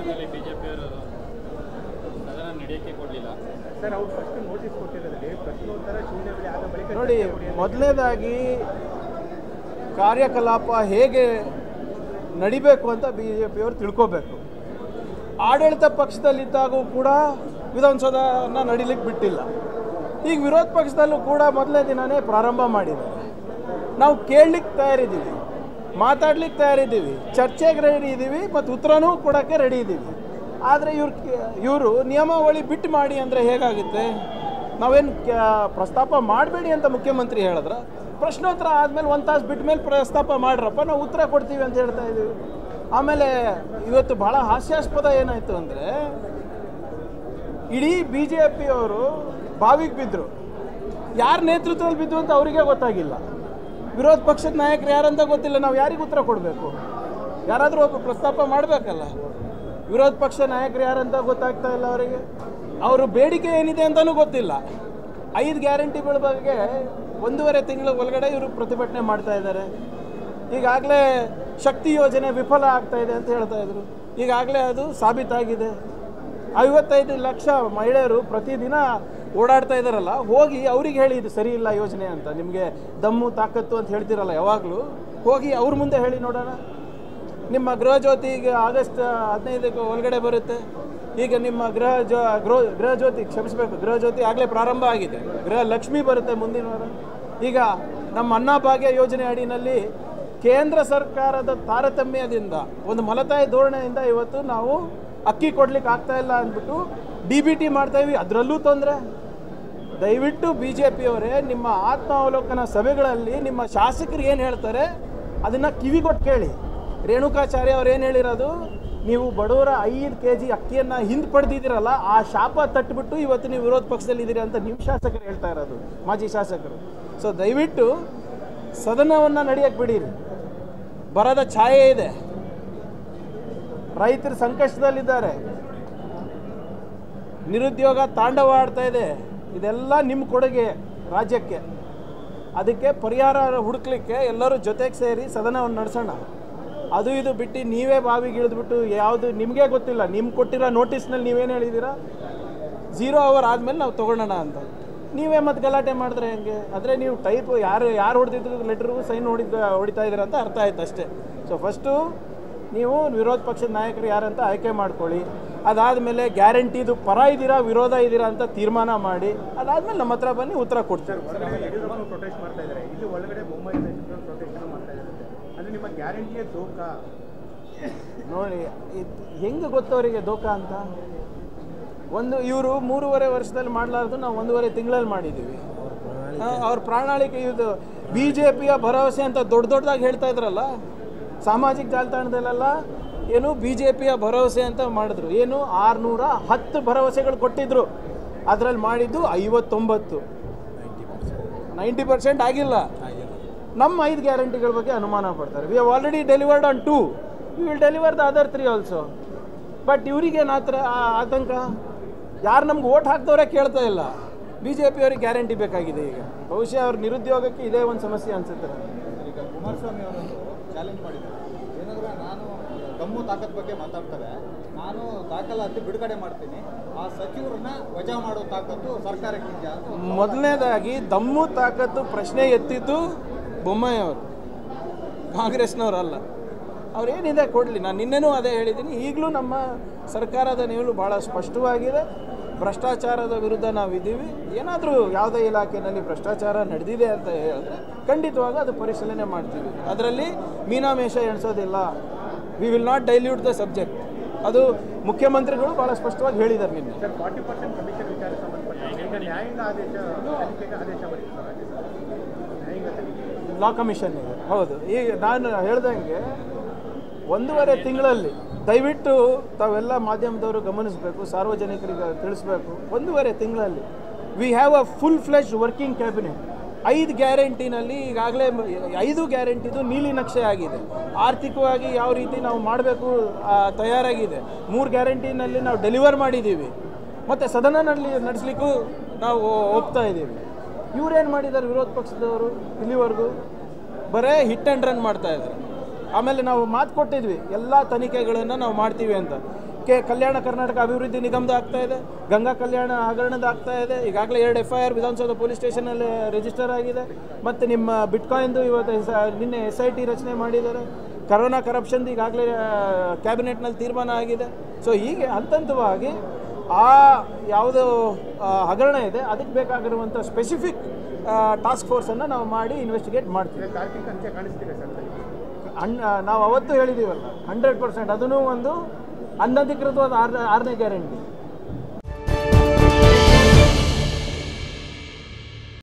ಸಂದರ್ಭದಲ್ಲಿ ಬಿಜೆಪಿಯವರು ಸದನ ನಡೆಯಕ್ಕೆ ಕೊಡಲಿಲ್ಲ ಸರ್ ಅವ್ರು ಫಸ್ಟ್ ನೋಟಿಸ್ ಕೊಟ್ಟಿರೋದ್ರಲ್ಲಿ ಪ್ರಶ್ನೋತ್ತರ ಶೂನ್ಯ ವೇಳೆ ಆದ ಬಳಿಕ ನೋಡಿ ಚರ್ಚೆ ಕೊಡಿ ಅಂತ ಮೊದಲನೇದಾಗಿ ಕಾರ್ಯಕಲಾಪ ಹೇಗೆ ನಡಿಬೇಕು ಅಂತ ಬಿ ಜೆ ಪಿಯವರು ತಿಳ್ಕೋಬೇಕು ಆಡಳಿತ ಪಕ್ಷದಲ್ಲಿದ್ದಾಗೂ ಕೂಡ ವಿಧಾನಸೌಧನ ನಡಿಲಿಕ್ಕೆ ಬಿಟ್ಟಿಲ್ಲ ಈಗ ವಿರೋಧ ಪಕ್ಷದಲ್ಲೂ ಕೂಡ ಮೊದಲನೇ ದಿನವೇ ಪ್ರಾರಂಭ ಮಾಡಿದ್ದಾರೆ ನಾವು ಕೇಳಲಿಕ್ಕೆ ತಯಾರಿದ್ದೀವಿ ಮಾತಾಡ್ಲಿಕ್ಕೆ ತಯಾರಿದ್ದೀವಿ ಚರ್ಚೆಗೆ ರೆಡಿ ಇದ್ದೀವಿ ಮತ್ತು ಉತ್ತರನೂ ಕೊಡೋಕ್ಕೆ ರೆಡಿ ಇದ್ದೀವಿ ಆದರೆ ಇವ್ರು ಇವರು ನಿಯಮಾವಳಿ ಬಿಟ್ಟು ಮಾಡಿ ಅಂದರೆ ಹೇಗಾಗುತ್ತೆ ನಾವೇನು ಪ್ರಸ್ತಾಪ ಮಾಡಬೇಡಿ ಅಂತ ಮುಖ್ಯಮಂತ್ರಿ ಹೇಳಿದ್ರ ಪ್ರಶ್ನೋತ್ತರ ಆದಮೇಲೆ ಒಂದು ತಾಸು ಬಿಟ್ಟ ಮೇಲೆ ಪ್ರಸ್ತಾಪ ಮಾಡ್ರಪ್ಪ ನಾವು ಉತ್ತರ ಕೊಡ್ತೀವಿ ಅಂತ ಹೇಳ್ತಾ ಇದ್ದೀವಿ ಆಮೇಲೆ ಇವತ್ತು ಭಾಳ ಹಾಸ್ಯಾಸ್ಪದ ಏನಾಯಿತು ಅಂದರೆ ಇಡೀ ಬಿ ಜೆ ಪಿಯವರು ಬಾವಿಗೆ ಬಿದ್ದರು ಯಾರ ನೇತೃತ್ವದಲ್ಲಿ ಬಿದ್ದು ಅಂತ ಅವರಿಗೆ ಗೊತ್ತಾಗಿಲ್ಲ ವಿರೋಧ ಪಕ್ಷದ ನಾಯಕರು ಯಾರಂತ ಗೊತ್ತಿಲ್ಲ ನಾವು ಯಾರಿಗೆ ಉತ್ತರ ಕೊಡಬೇಕು ಯಾರಾದರೂ ಒಬ್ಬ ಪ್ರಸ್ತಾಪ ಮಾಡಬೇಕಲ್ಲ ವಿರೋಧ ಪಕ್ಷ ನಾಯಕರು ಯಾರಂತ ಗೊತ್ತಾಗ್ತಾ ಇಲ್ಲ ಅವರಿಗೆ ಅವರು ಬೇಡಿಕೆ ಏನಿದೆ ಅಂತಲೂ ಗೊತ್ತಿಲ್ಲ ಐದು ಗ್ಯಾರಂಟಿಗಳ ಬಗ್ಗೆ ಒಂದೂವರೆ ತಿಂಗಳ ಒಳಗಡೆ ಇವರು ಪ್ರತಿಭಟನೆ ಮಾಡ್ತಾ ಇದ್ದಾರೆ ಈಗಾಗಲೇ ಶಕ್ತಿ ಯೋಜನೆ ವಿಫಲ ಆಗ್ತಾ ಇದೆ ಅಂತ ಹೇಳ್ತಾ ಇದ್ರು ಈಗಾಗಲೇ ಅದು ಸಾಬೀತಾಗಿದೆ ಐವತ್ತೈದು ಲಕ್ಷ ಮಹಿಳೆಯರು ಪ್ರತಿದಿನ ಓಡಾಡ್ತಾ ಇದ್ದಾರಲ್ಲ ಹೋಗಿ ಅವ್ರಿಗೆ ಹೇಳಿ ಇದು ಸರಿ ಇಲ್ಲ ಯೋಜನೆ ಅಂತ ನಿಮಗೆ ದಮ್ಮು ತಾಕತ್ತು ಅಂತ ಹೇಳ್ತಿರಲ್ಲ ಯಾವಾಗಲೂ ಹೋಗಿ ಅವ್ರ ಮುಂದೆ ಹೇಳಿ ನೋಡೋಣ ನಿಮ್ಮ ಗೃಹ ಜ್ಯೋತಿ ಈಗ ಆಗಸ್ಟ್ ಹದಿನೈದಕ್ಕೆ ಒಳಗಡೆ ಬರುತ್ತೆ ಈಗ ನಿಮ್ಮ ಗೃಹ ಜೋ ಗೃಹ ಗೃಹ ಜ್ಯೋತಿ ಕ್ಷಮಿಸಬೇಕು ಗೃಹ ಜ್ಯೋತಿ ಆಗಲೇ ಪ್ರಾರಂಭ ಆಗಿದೆ ಗೃಹ ಲಕ್ಷ್ಮಿ ಬರುತ್ತೆ ಮುಂದಿನ ವಾರ ಈಗ ನಮ್ಮ ಅನ್ನಭಾಗ್ಯ ಯೋಜನೆ ಅಡಿನಲ್ಲಿ ಕೇಂದ್ರ ಸರ್ಕಾರದ ತಾರತಮ್ಯದಿಂದ ಒಂದು ಮಲತಾಯಿ ಧೋರಣೆಯಿಂದ ಇವತ್ತು ನಾವು ಅಕ್ಕಿ ಕೊಡ್ಲಿಕ್ಕೆ ಆಗ್ತಾ ಇಲ್ಲ ಅಂದ್ಬಿಟ್ಟು ಡಿ ಬಿ ಟಿ ಮಾಡ್ತಾಯಿವಿ ಅದರಲ್ಲೂ ತೊಂದರೆ ದಯವಿಟ್ಟು ಬಿ ಜೆ ಪಿಯವರೇ ನಿಮ್ಮ ಆತ್ಮಾವಲೋಕನ ಸಭೆಗಳಲ್ಲಿ ನಿಮ್ಮ ಶಾಸಕರು ಏನು ಹೇಳ್ತಾರೆ ಅದನ್ನು ಕಿವಿಗೊಟ್ಟು ಕೇಳಿ ರೇಣುಕಾಚಾರ್ಯ ಅವ್ರು ಏನು ಹೇಳಿರೋದು ನೀವು ಬಡವರ ಐದು ಕೆ ಜಿ ಅಕ್ಕಿಯನ್ನು ಹಿಂದೆ ಪಡೆದಿದ್ದೀರಲ್ಲ ಆ ಶಾಪ ತಟ್ಟಿಬಿಟ್ಟು ಇವತ್ತು ನೀವು ವಿರೋಧ ಪಕ್ಷದಲ್ಲಿ ಇದ್ದೀರಿ ಅಂತ ನಿಮ್ಮ ಶಾಸಕರು ಹೇಳ್ತಾ ಇರೋದು ಮಾಜಿ ಶಾಸಕರು ಸೊ ದಯವಿಟ್ಟು ಸದನವನ್ನು ನಡೆಯಕ್ಕೆ ಬಿಡಿರಿ ಬರದ ಛಾಯೆ ಇದೆ ರೈತರು ಸಂಕಷ್ಟದಲ್ಲಿದ್ದಾರೆ ನಿರುದ್ಯೋಗ ತಾಂಡವ ಆಡ್ತಾ ಇದೆ ಇದೆಲ್ಲ ನಿಮ್ಮ ಕೊಡುಗೆ ರಾಜ್ಯಕ್ಕೆ ಅದಕ್ಕೆ ಪರಿಹಾರ ಹುಡುಕ್ಲಿಕ್ಕೆ ಎಲ್ಲರೂ ಜೊತೆಗೆ ಸೇರಿ ಸದನವನ್ನು ನಡೆಸೋಣ ಅದು ಇದು ಬಿಟ್ಟು ನೀವೇ ಬಾವಿಗೆ ಇಳಿದ್ಬಿಟ್ಟು ಯಾವುದು ನಿಮಗೆ ಗೊತ್ತಿಲ್ಲ ನಿಮ್ಗೆ ಕೊಟ್ಟಿರೋ ನೋಟಿಸ್ನಲ್ಲಿ ನೀವೇನು ಹೇಳಿದ್ದೀರಾ ಝೀರೋ ಅವರ್ ಆದಮೇಲೆ ನಾವು ತೊಗೊಳ್ಳೋಣ ಅಂತ ನೀವೇ ಮತ್ತೆ ಗಲಾಟೆ ಮಾಡಿದ್ರೆ ಹೆಂಗೆ ಆದರೆ ನೀವು ಟೈಪ್ ಯಾರು ಯಾರು ಹೊಡೆದಿದ್ರು ಲೆಟ್ರು ಸೈನ್ ಹೊಡಿದ ಹೊಡಿತಾ ಇದ್ದೀರ ಅಂತ ಅರ್ಥ ಆಯ್ತು ಅಷ್ಟೇ ಸೊ ಫಸ್ಟು ನೀವು ವಿರೋಧ ಪಕ್ಷದ ನಾಯಕರು ಯಾರಂತ ಆಯ್ಕೆ ಮಾಡ್ಕೊಳ್ಳಿ ಅದಾದಮೇಲೆ ಗ್ಯಾರಂಟಿದು ಪರ ಇದ್ದೀರಾ ವಿರೋಧ ಇದ್ದೀರಾ ಅಂತ ತೀರ್ಮಾನ ಮಾಡಿ ಅದಾದಮೇಲೆ ನಮ್ಮ ಹತ್ರ ಬನ್ನಿ ಉತ್ತರ ಕೊಡ್ತೀವಿ ಹೊರಗಡೆ ಯಡಿಯೂರಪ್ಪ ಪ್ರೊಟೆಸ್ಟ್ ಮಾಡ್ತಾ ಇದ್ದಾರೆ ಇಲ್ಲಿ ಒಳಗಡೆ ಬೊಮ್ಮಾಯಿ ಪ್ರೊಟೆಸ್ಟ್ ಮಾಡ್ತಾ ಇದ್ದಾರೆ ಅಂದ್ರೆ ನಿಮ್ಮ ಗ್ಯಾರಂಟಿಯ ದೋಖ ನೋಡಿ ಇದು ಹೆಂಗೆ ಗೊತ್ತವರಿಗೆ ದೋಖ ಅಂತ ಒಂದು ಇವರು ಮೂರುವರೆ ವರ್ಷದಲ್ಲಿ ಮಾಡಲಾರ್ದು ನಾವು ಒಂದೂವರೆ ತಿಂಗಳಲ್ಲಿ ಮಾಡಿದ್ದೀವಿ ಆ, ಅವ್ರ ಪ್ರಣಾಳಿಕೆ ಇದು ಬಿ ಜೆ ಪಿಯ ಭರವಸೆ ಅಂತ ದೊಡ್ಡ ದೊಡ್ಡದಾಗಿ ಹೇಳ್ತಾ ಇದ್ರಲ್ಲ ಸಾಮಾಜಿಕ ಜಾಲತಾಣದಲ್ಲೆಲ್ಲ ಏನು ಬಿ ಜೆ ಪಿಯ ಭರವಸೆ ಅಂತ ಮಾಡಿದ್ರು ಏನು ಆರುನೂರ ಹತ್ತು ಭರವಸೆಗಳು ಕೊಟ್ಟಿದ್ರು ಅದರಲ್ಲಿ ಮಾಡಿದ್ದು ಐವತ್ತೊಂಬತ್ತು ನೈಂಟಿ ಪರ್ಸೆಂಟ್ ಆಗಿಲ್ಲ ನಮ್ಮ ಐದು ಗ್ಯಾರಂಟಿಗಳ ಬಗ್ಗೆ ಅನುಮಾನ ಪಡ್ತಾರೆ we have already delivered on two we will deliver the other three also but ಇವರಿಗೇನು ಆ ಥರ ಆ- ಆತಂಕ ಯಾರು ನಮ್ಗೆ ಓಟ್ ಹಾಕ್ದವರೇ ಕೇಳ್ತಾ ಇಲ್ಲ ಬಿ ಜೆ ಪಿಯವ್ರಿಗೆ ಗ್ಯಾರಂಟಿ ಬೇಕಾಗಿದೆ ಈಗ ಬಹುಶಃ ಅವ್ರ ನಿರುದ್ಯೋಗಕ್ಕೆ ಇದೇ ಒಂದು ಸಮಸ್ಯೆ ಅನ್ಸುತ್ತೆ ಈಗ ಕುಮಾರಸ್ವಾಮಿ ಅವರನ್ನು ಚಾಲೆಂಜ್ ಮಾಡಿದ್ದಾರೆ ಏನಂದ್ರೆ ನಾನು ದಮ್ಮು ತಾಕತ್ ಬಗ್ಗೆ ಮಾತಾಡ್ತಾರೆ ನಾನು ದಾಖಲಾತಿ ಬಿಡುಗಡೆ ಮಾಡ್ತೀನಿ ಆ ಸಚಿವರನ್ನ ವಜಾ ಮಾಡೋ ತಾಕತ್ತು ಸರ್ಕಾರಕ್ಕೆ ಇದೆಯಾ ಅಂತ ಮೊದಲನೇದಾಗಿ ದಮ್ಮು ತಾಕತ್ತು ಪ್ರಶ್ನೆ ಎತ್ತಿದ್ದು ಬೊಮ್ಮಾಯಿ ಅವರು ಕಾಂಗ್ರೆಸ್ನವರಲ್ಲ ಅವ್ರೇನಿದೆ ಕೊಡಲಿ ನಾನು ನಿನ್ನೆನೂ ಅದೇ ಹೇಳಿದ್ದೀನಿ ಈಗಲೂ ನಮ್ಮ ಸರ್ಕಾರದ ನಿಲುವು ಭಾಳ ಸ್ಪಷ್ಟವಾಗಿದೆ ಭ್ರಷ್ಟಾಚಾರದ ವಿರುದ್ಧ ನಾವಿದ್ದೀವಿ ಏನಾದರೂ ಯಾವುದೇ ಇಲಾಖೆಯಲ್ಲಿ ಭ್ರಷ್ಟಾಚಾರ ನಡೆದಿದೆ ಅಂತ ಹೇಳಿದ್ರೆ ಖಂಡಿತವಾಗಿ ಅದು ಪರಿಶೀಲನೆ ಮಾಡ್ತೀವಿ ಅದರಲ್ಲಿ ಮೀನಾಮೇಷ ಎಣಿಸೋದಿಲ್ಲ we will not dilute the subject ಅದು ಮುಖ್ಯಮಂತ್ರಿಗಳು ಭಾಳ ಸ್ಪಷ್ಟವಾಗಿ ಹೇಳಿದ್ದಾರೆ ನಿನ್ನೆ ಸರ್ ಫಾರ್ಟಿ ಪರ್ಸೆಂಟ್ ಕಮಿಷನ್ ವಿಚಾರ ಸಂಬಂಧಪಟ್ಟ ಈಗ ನ್ಯಾಯಾಂಗ ಆದೇಶ ತನಿಖೆಗೆ ಆದೇಶ ಮಾಡಿದೆ ಸರ್ ರಾಜ್ಯ ಸರ್ಕಾರ. ನ್ಯಾಯಾಂಗ ತನಿಖೆ ಲಾ ಕಮಿಷನ್ ಇದೆ ಹೌದು ಈಗ ನಾನು ಹೇಳ್ದಂಗೆ ಒಂದೂವರೆ ತಿಂಗಳಲ್ಲಿ ದಯವಿಟ್ಟು ತಾವೆಲ್ಲ ಮಾಧ್ಯಮದವರು ಗಮನಿಸಬೇಕು ಸಾರ್ವಜನಿಕರಿಗೆ ತಿಳಿಸ್ಬೇಕು ಒಂದೂವರೆ ತಿಂಗಳಲ್ಲಿ we have a full flesh working cabinet ಐದು ಗ್ಯಾರಂಟಿನಲ್ಲಿ ಈಗಾಗಲೇ ಐದು ಗ್ಯಾರಂಟಿದು ನೀಲಿ ನಕ್ಷೆ ಆಗಿದೆ ಆರ್ಥಿಕವಾಗಿ ಯಾವ ರೀತಿ ನಾವು ಮಾಡಬೇಕು ತಯಾರಾಗಿದೆ ಮೂರು ಗ್ಯಾರಂಟಿನಲ್ಲಿ ನಾವು ಡೆಲಿವರ್ ಮಾಡಿದ್ದೀವಿ ಮತ್ತು ಸದನ ನಡಲಿ ನಡೆಸಲಿಕ್ಕೂ ನಾವು ಹೋಗ್ತಾ ಇದ್ದೀವಿ ಇವ್ರೇನು ಮಾಡಿದ್ದಾರೆ ವಿರೋಧ ಪಕ್ಷದವರು ಇಲ್ಲಿವರೆಗೂ ಬರೇ ಹಿಟ್ ಆ್ಯಂಡ್ ರನ್ ಮಾಡ್ತಾ ಇದ್ದಾರೆ ಆಮೇಲೆ ನಾವು ಮಾತು ಕೊಟ್ಟಿದ್ವಿ ಎಲ್ಲ ತನಿಖೆಗಳನ್ನು ನಾವು ಮಾಡ್ತೀವಿ ಅಂತ ಕೆ ಕಲ್ಯಾಣ ಕರ್ನಾಟಕ ಅಭಿವೃದ್ಧಿ ನಿಗಮದ ಆಗ್ತಾ ಇದೆ ಗಂಗಾ ಕಲ್ಯಾಣ ಹಗರಣದ ಆಗ್ತಾ ಇದೆ ಈಗಾಗಲೇ ಎರಡು F I R Vidhana Soudha police ಸ್ಟೇಷನಲ್ಲಿ ರಿಜಿಸ್ಟರ್ ಆಗಿದೆ ಮತ್ತು ನಿಮ್ಮ ಬಿಟ್ಕಾಯಿಂದು ಇವತ್ತು ಎಸ್- ನಿನ್ನೆ ಎಸ್ ಐ ಟಿ ರಚನೆ ಮಾಡಿದ್ದಾರೆ ಕರೋನಾ ಕರಪ್ಷನ್ದು ಈಗಾಗಲೇ ಕ್ಯಾಬಿನೆಟ್ನಲ್ಲಿ ತೀರ್ಮಾನ ಆಗಿದೆ ಸೊ ಹೀಗೆ ಹಂತ ಹಂತವಾಗಿ ಆ ಯಾವುದು ಆ, ಹಗರಣ ಇದೆ ಅದಕ್ಕೆ ಬೇಕಾಗಿರುವಂಥ ಸ್ಪೆಸಿಫಿಕ್ ಟಾಸ್ಕ್ ಫೋರ್ಸನ್ನು ನಾವು ಮಾಡಿ ಇನ್ವೆಸ್ಟಿಗೇಟ್ ಮಾಡ್ತೀವಿ ಈಗ ತಾರ್ಕಿಕ ಅಂತ್ಯ ಕಾಣಿಸ್ತಿದೆ ಸರ್ ಅನ್ ನಾವು ಅವತ್ತು ಹೇಳಿದ್ದೀವಲ್ಲ ಹಂಡ್ರೆಡ್ ಪರ್ಸೆಂಟ್ ಅದೂ ಒಂದು ಅನಧಿಕೃತವಾದ ಆರ್ ಆರನೇ ಗ್ಯಾರಂಟಿ